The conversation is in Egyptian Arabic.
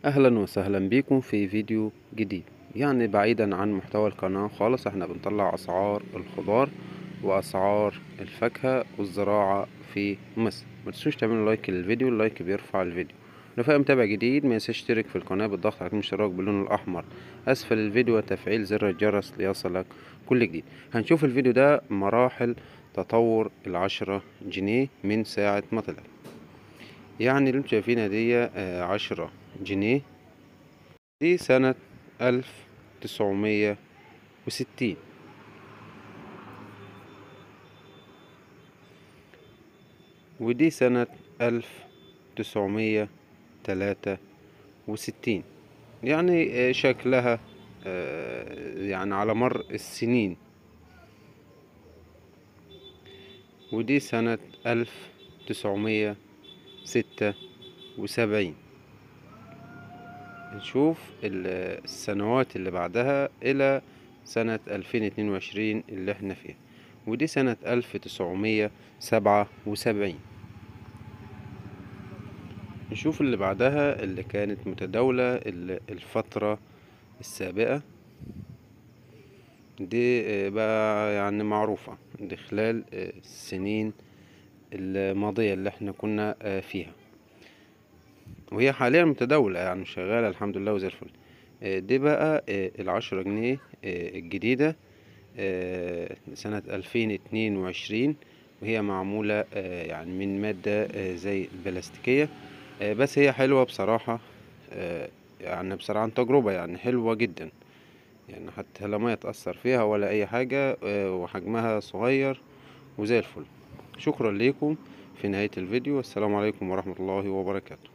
اهلا وسهلا بكم في فيديو جديد يعني بعيدا عن محتوى القناة خالص احنا بنطلع اسعار الخضار واسعار الفاكهة والزراعة في مصر متنسوش تعملوا لايك للفيديو اللايك بيرفع الفيديو لو في متابع جديد ما يشترك في القناة بالضغط على الاشتراك باللون الاحمر اسفل الفيديو وتفعيل زر الجرس ليصلك كل جديد هنشوف الفيديو ده مراحل تطور العشرة جنيه من ساعة ما طلع يعني اللي انتوا شايفينها دي عشرة جنيه دي سنة ألف تسعمية وستين ودي سنة ألف تسعمية تلاتة وستين يعني شكلها يعني على مر السنين ودي سنة ألف تسعمية ستة وسبعين نشوف السنوات اللي بعدها إلى سنة ألفين اتنين وعشرين اللي احنا فيها ودي سنة ألف تسعمية سبعة وسبعين نشوف اللي بعدها اللي كانت متداولة الفترة السابقة دي بقى يعني معروفة دي خلال السنين الماضية اللي احنا كنا فيها وهي حاليا متداولة يعني شغالة الحمد لله وزي الفل دي بقى العشرة جنيه الجديدة سنة ألفين اتنين وعشرين وهي معمولة يعني من مادة زي البلاستيكية بس هي حلوة بصراحة يعني بصراحة عن تجربة يعني حلوة جدا يعني حتى لا ما يتأثر فيها ولا أي حاجة وحجمها صغير وزي الفل شكرا لكم في نهاية الفيديو والسلام عليكم ورحمة الله وبركاته